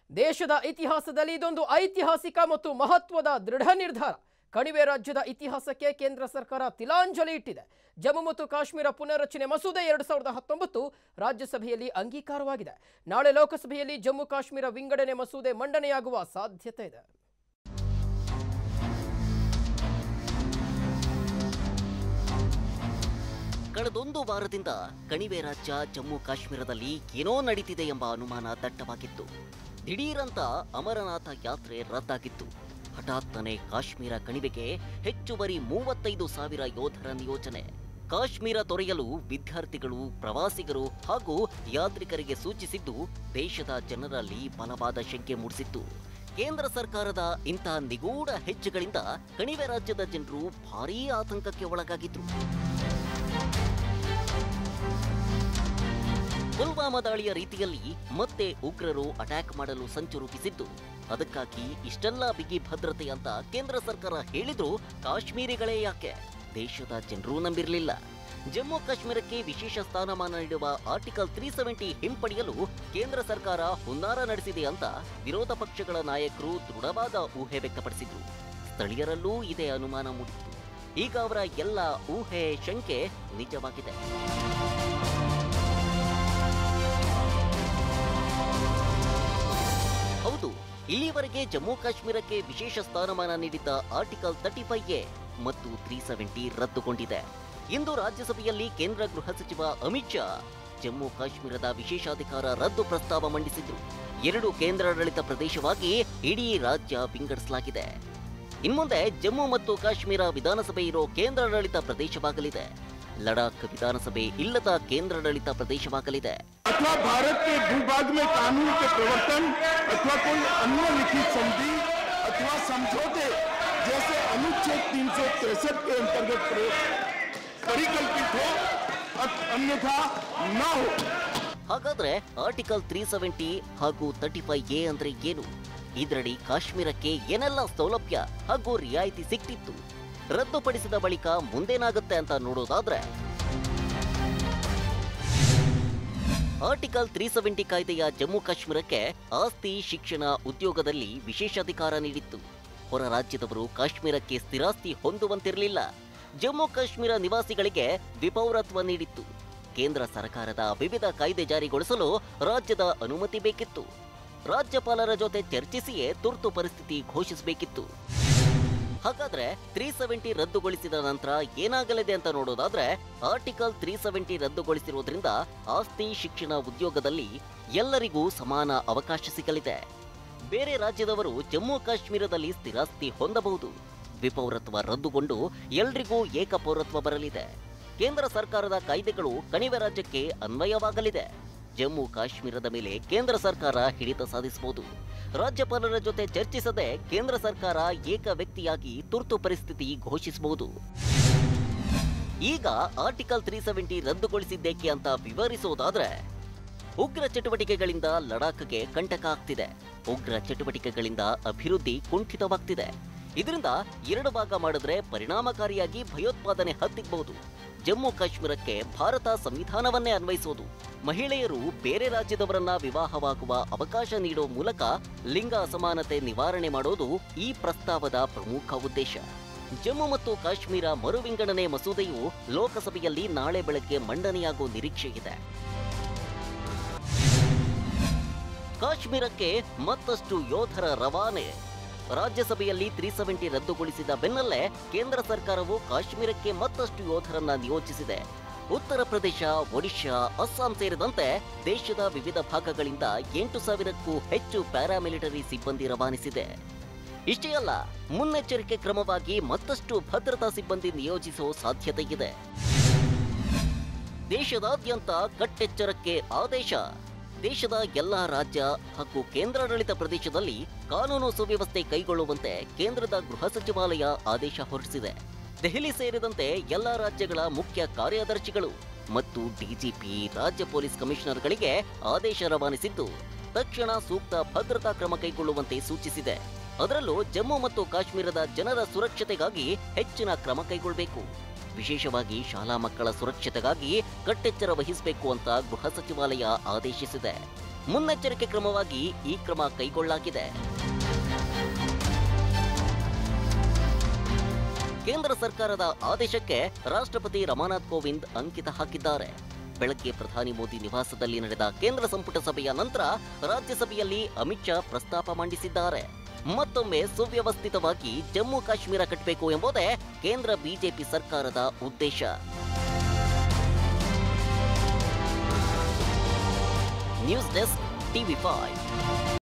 ದೇಶದ ಇತಿಹಾಸದಲ್ಲಿ ಇದೊಂದು ಐತಿಹಾಸಿಕ ಮತ್ತು ಮಹತ್ವದ ದೃಢ ನಿರ್ಧಾರ ಕಣಿವೆ ರಾಜ್ಯದ ಇತಿಹಾಸಕ್ಕೆ ಕೇಂದ್ರ ಸರ್ಕಾರ ತಿಲಾಂಜಲಿ ಇಟ್ಟಿದೆ ಜಮ್ಮು ಮತ್ತು ಕಾಶ್ಮೀರ ಪುನರ್ರಚನೆ ಮಸೂದೆ ಎರಡು ಸಾವಿರದ ಹತ್ತೊಂಬತ್ತು ರಾಜ್ಯಸಭೆಯಲ್ಲಿ ಅಂಗೀಕಾರವಾಗಿದೆ ನಾಳೆ ಲೋಕಸಭೆಯಲ್ಲಿ ಜಮ್ಮು ಕಾಶ್ಮೀರ ವಿಂಗಡಣೆ ಮಸೂದೆ ಮಂಡನೆಯಾಗುವ ಸಾಧ್ಯತೆ ಇದೆ ಕಳೆದೊಂದು ವಾರದಿಂದ ಕಣಿವೆ ರಾಜ್ಯ ಜಮ್ಮು ಕಾಶ್ಮೀರದಲ್ಲಿ ಏನೋ ನಡೀತಿದೆ ಎಂಬ ಅನುಮಾನ ದಟ್ಟವಾಗಿತ್ತು ದಿಢೀರಂತ ಅಮರನಾಥ ಯಾತ್ರೆ ರದ್ದಾಗಿತ್ತು ಹಠಾತ್ತನೆ ಕಾಶ್ಮೀರ ಕಣಿವೆಗೆ ಹೆಚ್ಚುವರಿ ಮೂವತ್ತೈದು ಸಾವಿರ ಯೋಧರ ನಿಯೋಜನೆ ಕಾಶ್ಮೀರ ತೊರೆಯಲು ವಿದ್ಯಾರ್ಥಿಗಳು ಪ್ರವಾಸಿಗರು ಹಾಗೂ ಯಾತ್ರಿಕರಿಗೆ ಸೂಚಿಸಿದ್ದು ದೇಶದ ಜನರಲ್ಲಿ ಬಲವಾದ ಶಂಕೆ ಮೂಡಿಸಿತ್ತು ಕೇಂದ್ರ ಸರ್ಕಾರದ ಇಂಥ ನಿಗೂಢ ಹೆಜ್ಜೆಗಳಿಂದ ಕಣಿವೆ ರಾಜ್ಯದ ಜನರು ಭಾರೀ ಆತಂಕಕ್ಕೆ ಒಳಗಾಗಿದ್ರು ಪುಲ್ವಾಮಾ ದಾಳಿಯ ರೀತಿಯಲ್ಲಿ ಮತ್ತೆ ಉಗ್ರರು ಅಟ್ಯಾಕ್ ಮಾಡಲು ಸಂಚು ರೂಪಿಸಿದ್ದು ಅದಕ್ಕಾಗಿ ಇಷ್ಟೆಲ್ಲ ಬಿಗಿ ಭದ್ರತೆ ಅಂತ ಕೇಂದ್ರ ಸರ್ಕಾರ ಹೇಳಿದ್ರು ಕಾಶ್ಮೀರಿಗಳೇ ಯಾಕೆ ದೇಶದ ಜನರೂ ನಂಬಿರಲಿಲ್ಲ ಜಮ್ಮು ಕಾಶ್ಮೀರಕ್ಕೆ ವಿಶೇಷ ಸ್ಥಾನಮಾನ ನೀಡುವ ಆರ್ಟಿಕಲ್ ತ್ರೀ ಸೆವೆಂಟಿ ಹಿಂಪಡೆಯಲು ಕೇಂದ್ರ ಸರ್ಕಾರ ಹುನ್ನಾರ ನಡೆಸಿದೆ ಅಂತ ವಿರೋಧ ಪಕ್ಷಗಳ ನಾಯಕರು ದೃಢವಾದ ಊಹೆ ವ್ಯಕ್ತಪಡಿಸಿದ್ರು ಸ್ಥಳೀಯರಲ್ಲೂ ಇದೇ ಅನುಮಾನ ಮೂಡಿತ್ತು ಈಗ ಅವರ ಎಲ್ಲ ಊಹೆ ಶಂಕೆ ನಿಜವಾಗಿದೆ ಹೌದು ಇಲ್ಲಿವರೆಗೆ ಜಮ್ಮು ಕಾಶ್ಮೀರಕ್ಕೆ ವಿಶೇಷ ಸ್ಥಾನಮಾನ ನೀಡಿದ್ದ ಆರ್ಟಿಕಲ್ ತರ್ಟಿ ಫೈವ್ ಎ ಮತ್ತು ತ್ರೀ ಸೆವೆಂಟಿ ರದ್ದುಗೊಂಡಿದೆ ಇಂದು ರಾಜ್ಯಸಭೆಯಲ್ಲಿ ಕೇಂದ್ರ ಗೃಹ ಸಚಿವ ಅಮಿತ್ ಶಾ ಜಮ್ಮು ಕಾಶ್ಮೀರದ ವಿಶೇಷಾಧಿಕಾರ ರದ್ದು ಪ್ರಸ್ತಾವ ಮಂಡಿಸಿದ್ರು ಎರಡು ಕೇಂದ್ರಾಡಳಿತ ಪ್ರದೇಶವಾಗಿ ಇಡೀ ರಾಜ್ಯ ವಿಂಗಡಿಸಲಾಗಿದೆ ಇನ್ಮುಂದೆ ಜಮ್ಮು ಮತ್ತು ಕಾಶ್ಮೀರ ವಿಧಾನಸಭೆ ಇರೋ ಕೇಂದ್ರಾಡಳಿತ ಪ್ರದೇಶವಾಗಲಿದೆ ಲಡಾಖ್ ವಿಧಾನಸಭೆ ಇಲ್ಲದ ಕೇಂದ್ರಾಡಳಿತ ಪ್ರದೇಶವಾಗಲಿದೆ अथवा भारत के भूभाग में कानून के प्रवर्तन अथवा कोई अन्य लिखित संधि अथवा समझौते जैसे अनुच्छेद तीन सौ तिरसठ के अंतर्गत प्रयोग परिकल्पित हो अथ- अन्यथा न हो ಹಾಗಾದ್ರೆ ಆರ್ಟಿಕಲ್ ತ್ರೀ ಸೆವೆಂಟಿ ಹಾಗೂ ತರ್ಟಿ ಫೈವ್ ಎ ಅಂದ್ರೆ ಏನು ಇದರಡಿ ಕಾಶ್ಮೀರಕ್ಕೆ ಏನೆಲ್ಲ ಸೌಲಭ್ಯ ಹಾಗೂ ರಿಯಾಯಿತಿ ಸಿಕ್ತಿತ್ತು ರದ್ದುಪಡಿಸಿದ ಬಳಿಕ ಮುಂದೇನಾಗುತ್ತೆ ಅಂತ ನೋಡೋದಾದ್ರೆ ಆರ್ಟಿಕಲ್ ತ್ರೀ ಸೆವೆಂಟಿ ಕಾಯ್ದೆಯ ಜಮ್ಮು ಕಾಶ್ಮೀರಕ್ಕೆ ಆಸ್ತಿ ಶಿಕ್ಷಣ ಉದ್ಯೋಗದಲ್ಲಿ ವಿಶೇಷಾಧಿಕಾರ ನೀಡಿತ್ತು ಹೊರ ರಾಜ್ಯದವರು ಕಾಶ್ಮೀರಕ್ಕೆ ಸ್ಥಿರಾಸ್ತಿ ಹೊಂದುವಂತಿರಲಿಲ್ಲ ಜಮ್ಮು ಕಾಶ್ಮೀರ ನಿವಾಸಿಗಳಿಗೆ ದ್ವಿಪೌರತ್ವ ನೀಡಿತ್ತು ಕೇಂದ್ರ ಸರ್ಕಾರದ ವಿವಿಧ ಕಾಯ್ದೆ ಜಾರಿಗೊಳಿಸಲು ರಾಜ್ಯದ ಅನುಮತಿ ಬೇಕಿತ್ತು ರಾಜ್ಯಪಾಲರ ಜೊತೆ ಚರ್ಚಿಸಿಯೇ ತುರ್ತು ಪರಿಸ್ಥಿತಿ ಘೋಷಿಸಬೇಕಿತ್ತು ಹಾಗಾದ್ರೆ ತ್ರೀ ಸೆವೆಂಟಿ ರದ್ದುಗೊಳಿಸಿದ ನಂತರ ಏನಾಗಲಿದೆ ಅಂತ ನೋಡೋದಾದ್ರೆ ಆರ್ಟಿಕಲ್ ತ್ರೀ ಸೆವೆಂಟಿ ರದ್ದುಗೊಳಿಸಿರುವುದರಿಂದ ಆಸ್ತಿ ಶಿಕ್ಷಣ ಉದ್ಯೋಗದಲ್ಲಿ ಎಲ್ಲರಿಗೂ ಸಮಾನ ಅವಕಾಶ ಸಿಗಲಿದೆ ಬೇರೆ ರಾಜ್ಯದವರು ಜಮ್ಮು ಕಾಶ್ಮೀರದಲ್ಲಿ ಸ್ಥಿರಾಸ್ತಿ ಹೊಂದಬಹುದು ದ್ವಿಪೌರತ್ವ ರದ್ದುಗೊಂಡು ಎಲ್ರಿಗೂ ಏಕಪೌರತ್ವ ಬರಲಿದೆ ಕೇಂದ್ರ ಸರ್ಕಾರದ ಕಾಯ್ದೆಗಳು ಕಣಿವೆ ರಾಜ್ಯಕ್ಕೆ ಅನ್ವಯವಾಗಲಿದೆ ಜಮ್ಮು ಕಾಶ್ಮೀರದ ಮೇಲೆ ಕೇಂದ್ರ ಸರ್ಕಾರ ಹಿಡಿತ ಸಾಧಿಸಬಹುದು ರಾಜ್ಯಪಾಲರ ಜೊತೆ ಚರ್ಚಿಸದೆ ಕೇಂದ್ರ ಸರ್ಕಾರ ಏಕ ವ್ಯಕ್ತಿಯಾಗಿ ತುರ್ತು ಪರಿಸ್ಥಿತಿ ಘೋಷಿಸಬಹುದು ಈಗ ಆರ್ಟಿಕಲ್ ತ್ರೀ ಸೆವೆಂಟಿ ರದ್ದುಗೊಳಿಸಿದ್ದೇಕೆ ಅಂತ ವಿವರಿಸೋದಾದ್ರೆ ಉಗ್ರ ಚಟುವಟಿಕೆಗಳಿಂದ ಲಡಾಖ್ಗೆ ಕಂಟಕ ಆಗ್ತಿದೆ ಉಗ್ರ ಚಟುವಟಿಕೆಗಳಿಂದ ಅಭಿವೃದ್ಧಿ ಕುಂಠಿತವಾಗ್ತಿದೆ ಇದರಿಂದ ಎರಡು ಭಾಗ ಮಾಡಿದ್ರೆ ಪರಿಣಾಮಕಾರಿಯಾಗಿ ಭಯೋತ್ಪಾದನೆ ಹತ್ತಿಗಬಹುದು ಜಮ್ಮು ಕಾಶ್ಮೀರಕ್ಕೆ ಭಾರತ ಸಂವಿಧಾನವನ್ನೇ ಅನ್ವಯಿಸೋದು ಮಹಿಳೆಯರು ಬೇರೆ ರಾಜ್ಯದವರನ್ನ ವಿವಾಹವಾಗುವ ಅವಕಾಶ ನೀಡೋ ಮೂಲಕ ಲಿಂಗ ಅಸಮಾನತೆ ನಿವಾರಣೆ ಮಾಡೋದು ಈ ಪ್ರಸ್ತಾವದ ಪ್ರಮುಖ ಉದ್ದೇಶ ಜಮ್ಮು ಮತ್ತು ಕಾಶ್ಮೀರ ಮರು ವಿಂಗಡಣೆ ಮಸೂದೆಯು ಲೋಕಸಭೆಯಲ್ಲಿ ನಾಳೆ ಬೆಳಗ್ಗೆ ಮಂಡನೆಯಾಗುವ ನಿರೀಕ್ಷೆ ಇದೆ ಕಾಶ್ಮೀರಕ್ಕೆ ಮತ್ತಷ್ಟು ಯೋಧರ ರವಾನೆ ರಾಜ್ಯಸಭೆಯಲ್ಲಿ ತ್ರೀ ಸೆವೆಂಟಿ ರದ್ದುಗೊಳಿಸಿದ ಬೆನ್ನಲ್ಲೇ ಕೇಂದ್ರ ಸರ್ಕಾರವು ಕಾಶ್ಮೀರಕ್ಕೆ ಮತ್ತಷ್ಟು ಯೋಧರನ್ನ ನಿಯೋಜಿಸಿದೆ ಉತ್ತರ ಪ್ರದೇಶ ಒಡಿಶಾ ಅಸ್ಸಾಂ ಸೇರಿದಂತೆ ದೇಶದ ವಿವಿಧ ಭಾಗಗಳಿಂದ ಎಂಟು ಸಾವಿರಕ್ಕೂ ಹೆಚ್ಚು ಪ್ಯಾರಾಮಿಲಿಟರಿ ಸಿಬ್ಬಂದಿ ರವಾನಿಸಿದೆ ಇಷ್ಟೇ ಅಲ್ಲ ಮುನ್ನೆಚ್ಚರಿಕೆ ಕ್ರಮವಾಗಿ ಮತ್ತಷ್ಟು ಭದ್ರತಾ ಸಿಬ್ಬಂದಿ ನಿಯೋಜಿಸುವ ಸಾಧ್ಯತೆ ಇದೆ ದೇಶದಾದ್ಯಂತ ಕಟ್ಟೆಚ್ಚರಕ್ಕೆ ಆದೇಶ ದೇಶದ ಎಲ್ಲಾ ರಾಜ್ಯ ಹಾಗೂ ಕೇಂದ್ರಾಡಳಿತ ಪ್ರದೇಶದಲ್ಲಿ ಕಾನೂನು ಸುವ್ಯವಸ್ಥೆ ಕೈಗೊಳ್ಳುವಂತೆ ಕೇಂದ್ರದ ಗೃಹ ಸಚಿವಾಲಯ ಆದೇಶ ಹೊರಡಿಸಿದೆ ದೆಹಲಿ ಸೇರಿದಂತೆ ಎಲ್ಲಾ ರಾಜ್ಯಗಳ ಮುಖ್ಯ ಕಾರ್ಯದರ್ಶಿಗಳು ಮತ್ತು ಡಿಜಿಪಿ ರಾಜ್ಯ ಪೊಲೀಸ್ ಕಮಿಷನರ್ಗಳಿಗೆ ಆದೇಶ ರವಾನಿಸಿದ್ದು ತಕ್ಷಣ ಸೂಕ್ತ ಭದ್ರತಾ ಕ್ರಮ ಕೈಗೊಳ್ಳುವಂತೆ ಸೂಚಿಸಿದೆ ಅದರಲ್ಲೂ ಜಮ್ಮು ಮತ್ತು ಕಾಶ್ಮೀರದ ಜನರ ಸುರಕ್ಷತೆಗಾಗಿ ಹೆಚ್ಚಿನ ಕ್ರಮ ಕೈಗೊಳ್ಳಬೇಕು ವಿಶೇಷವಾಗಿ ಶಾಲಾ ಮಕ್ಕಳ ಸುರಕ್ಷತೆಗಾಗಿ ಕಟ್ಟೆಚ್ಚರ ವಹಿಸಬೇಕು ಅಂತ ಗೃಹ ಸಚಿವಾಲಯ ಆದೇಶಿಸಿದೆ ಮುನ್ನೆಚ್ಚರಿಕೆ ಕ್ರಮವಾಗಿ ಈ ಕ್ರಮ ಕೈಗೊಳ್ಳಲಾಗಿದೆ ಕೇಂದ್ರ ಸರ್ಕಾರದ ಆದೇಶಕ್ಕೆ ರಾಷ್ಟ್ರಪತಿ ರಮಾನಾಥ್ ಕೋವಿಂದ್ ಅಂಕಿತ ಹಾಕಿದ್ದಾರೆ ಬೆಳಗ್ಗೆ ಪ್ರಧಾನಿ ಮೋದಿ ನಿವಾಸದಲ್ಲಿ ನಡೆದ ಕೇಂದ್ರ ಸಂಪುಟ ಸಭೆಯ ನಂತರ ರಾಜ್ಯಸಭೆಯಲ್ಲಿ ಅಮಿತ್ ಶಾ ಪ್ರಸ್ತಾಪ ಮಂಡಿಸಿದ್ದಾರೆ ಮತ್ತೊಮ್ಮೆ ಸುವ್ಯವಸ್ಥಿತವಾಗಿ ಜಮ್ಮು ಕಾಶ್ಮೀರ ಕಟ್ಟಬೇಕು ಎಂಬುದೇ ಕೇಂದ್ರ ಬಿಜೆಪಿ ಸರ್ಕಾರದ ಉದ್ದೇಶ ನ್ಯೂಸ್ ಡೆಸ್ಕ್ ಟಿವಿ ಫೈವ್